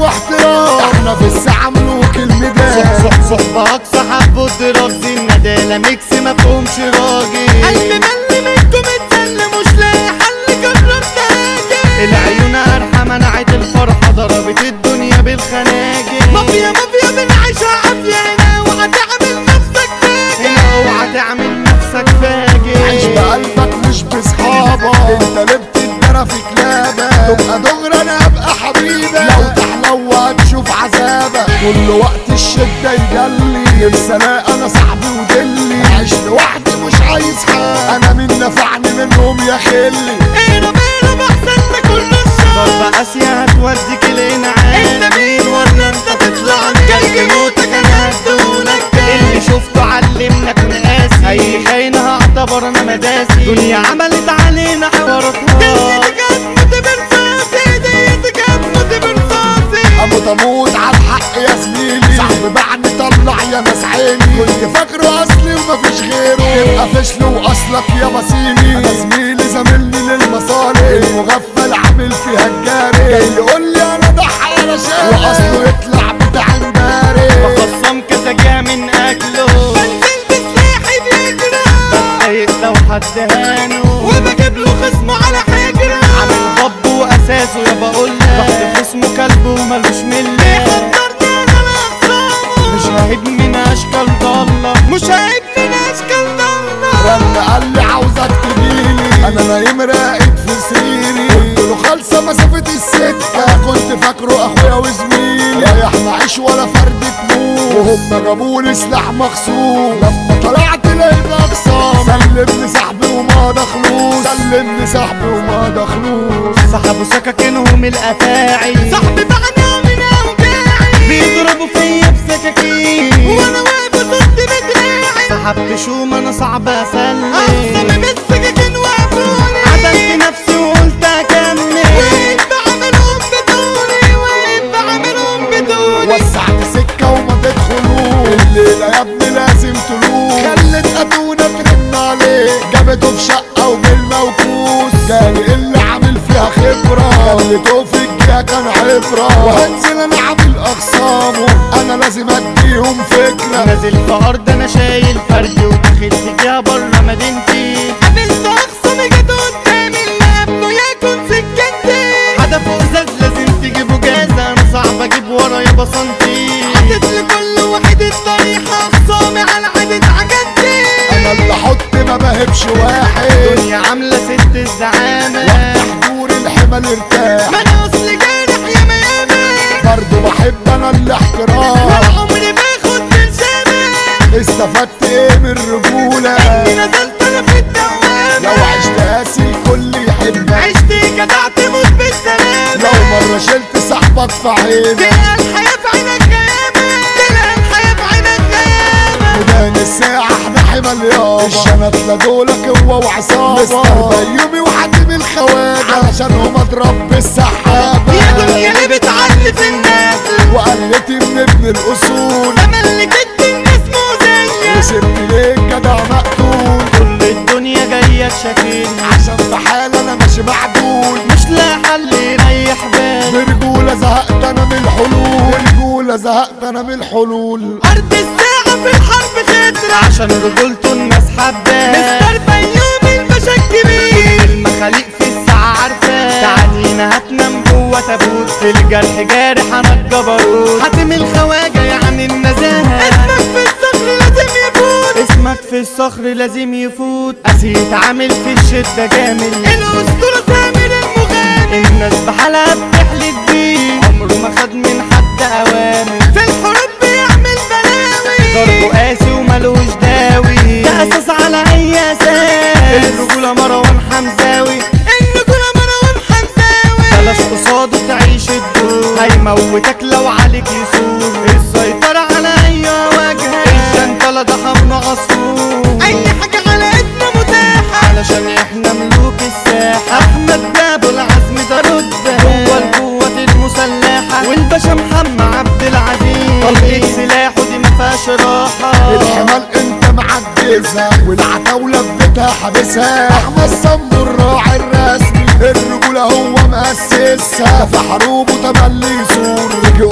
واحترام احنا في الساعة ملوك الميدان صح صحبك صحاب ودراج الندالة ميكس مفهومش راجل قلبي ملي منكم اتسلى مش لاقي حل جربت اجي العيون قرحة منعت الفرحة ضربت الدنيا بالخناجر مافيا مافيا بنعيشها عافية هنا وهتعمل نفسك فاجر هنا اوعى تعمل نفسك عيش فاجر بقلبك مش بصحابك انت ليه بتتدرى في كلابك تبقى دغري انا ابقى حبيبك لو تحلو هتشوف عذابك كل وقت الشدة يجلي نفسي الاقي انا صاحبي ودلي عيش لوحدي مش عايز حد انا مين نفعني منهم يا خلي اهرب اهرب احسن ما كل الشر ضربة قاسية هتوديك الانعام انت مين ولا انت تطلع جاي موتك انا هدولك اللي شفته علمنا كنا قاسي اي خاين هعتبر انا مداسي دنيا عملت علينا حواراتها ديتك هتموت برصاصي ديتك هتموت برصاصي اموت اموت على الحق يا زميلي صاحبي بعد طلع يا ناس عيني كنت فاكره اصلي ومفيش غيره تبقى فشل واصلك يا بصيني انا زميلي زميلني للمصالح المغفل عامل فيها الجاري جاي يقول لي انا ضحى انا شاري واصله يطلع بتاع امبارح بخصم كسجة من اكله بنزل بسلاحي بيجرى بتضايق لو حد هانه وبجيب له خصمه على حجره عامل ضب واساسه يا بقول لك اسمه كلب وملوش مله قدرني انا الاقسامه مش ههد من اشكال ضاله مش هيك من اشكال ضلة رن قال لي عاوزك تجيلي انا نايم راقد في سريري قلت له خالصه مسافه السكه كنت فاكره اخويا وزميلي رايح معيش ولا فرد تموت وهم جابولي سلاح مخصوص لما طلعت لقيت اقسام سلمني صاحبي وما دخلوش سلمني صاحبي وما دخلوش سحبوا سكاكينهم الافاعي صاحبي بعني من اوجاعي بيضربوا فيا بسكاكين وانا واقف ضد بدراعي سحبت شوم انا صعب اسلم اخصمي بالسكاكين وقفوني عدلت نفسي وقلت اكمل وقيت بعملهم بدوني وقيت بعملهم بدوني وسعت سكة وما تدخلوش الليلة يا ابني لازم تلوش خلت اتونا ترن عليه جابته في شقة وبالموكوس جالي اللي عامل فيها خبرة خليته في الجهة كان عبرة وهنزل انا عامل اخصامه انا لازم اديهم فكرة نازل في ارض انا شايل فردي ودخلت فيها بره مدينتي قابلت اخصمي جت قدامي اللي قبله يكون سكنتي هدفه ازاز لازم تجيبه جازة انا صعب اجيب ورايا بصنتي حطيت لكل واحد الطريحة اخصامي على عدد عجلتي انا اللي احط ما بهبش واحد الدنيا عاملة ست الزعامة تحضور الحمل ارتاح ما انا اصلي جارح يا ميامي برضه بحب انا الاحترام ولا عمري باخد من سامي استفدت ايه من الرجولة اني نزلت انا في الدوامة لو عشت قاسي الكل يحبك عشت جدع تموت بالسلامة لو مرة شلت صاحبك في عينك تلقى الحياة في عينك غيامة تلقى الحياة في عينك غيامة ميدان الساعة احنا حمل يابا الشنط لدولك هو وعصابة مستر بيومي وحاتم الخواجة علشانهم اضرب بالسحابة يا دنيا اللي بتعلي في الناس وقلتي من ابن الاصول تملكت الناس مؤذية وسبت ليه جدع مقتول كل الدنيا جاية تشاكلني عشان في حال انا ماشي معدول مش لاقي حل يريح بالي برجولة زهقت انا من الحلول برجولة زهقت انا من الحلول أرض الساعة في الحرب خضرة عشان رجولته الناس حباه مستر بيومي الباشا الكبير المخاليق في الساعة عارفاه تعالينا هتنام جوه تابوت في الجرح جارح انا الجبروت حاتم الخواجة يعني النزاهة اسمك في الصخر لازم يفوت اسمك في الصخر لازم يفوت قسيت عامل في الشدة جامل الأسطورة سامر المغامر الناس بحالها بتحلف بيه عمره ما خد من حد اوامر في الحروب بيعمل بلاوي ضربه قاسي وملوش داوي ده اساس على اي اساس الرجولة مروان حمزاوي الرجولة مروان حمزاوي بلاش قصاده تعيش الدور هيموتك لو عليك يسور السيطرة على اي وجه الجنطلة ده حمل عصفور أي حاجة على إيدنا متاحة علشان احنا ملوك الساحة احمد جابوا العزم ده رتبة هو القوة المسلحة والباشا محمد عبد العزيز طلقة سلاحه دي مفيهاش راحة الحمال انت معجزها والعتاولة في بيتها حابسها احمد صمد الراعي الرسمي الرجولة هو مؤسسها في حروبه تملي يسور يجي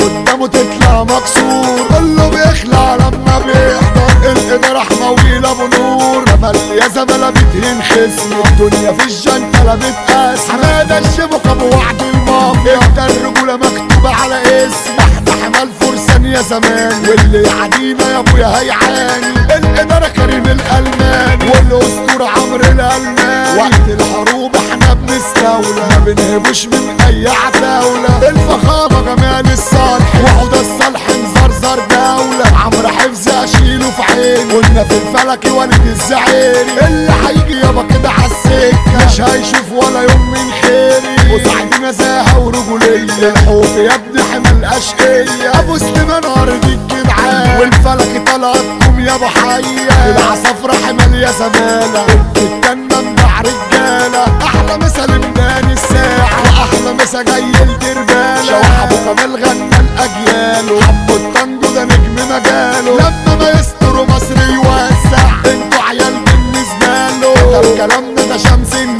الرجولة بتهين خصم الدنيا في الجنتلة بتقاس حمادة الشبك ابو وعد المافيا انت الرجولة مكتوبة على اسم احنا حمال فرسان يا زمان واللي يعدينا يا ابويا هيعاني الادارة كريم الالماني والاسطورة عمرو الالماني وقت الحروب احنا بنستولى ما بنهبوش من اي عتاولة الفخامة جمال الصالح وحدة الصالح مزرزر دولة عمرو حفظ اشيله في عيني قلنا في الفلك ولد الزعيري اللي هيجي يابا كده عالسكة مش هيشوف ولا يوم من خيري وسعد نزاهة ورجولية الحوف يا ابني حمل اشقية ابو سليمان ارض الجدعان والفلك طلعتكم يا ابو حية العصافرة حمل يا زمالة التنة مع رجالة احلى مثل ميدان الساعة واحلى مسا جاي الدربالة شوح ابو كمال غنى الاجيال حبوا التانجو ده نجم مجاله لما ما يستروا مصر يوسع انتوا عيال بالنسبة له ده كلامنا ده شمس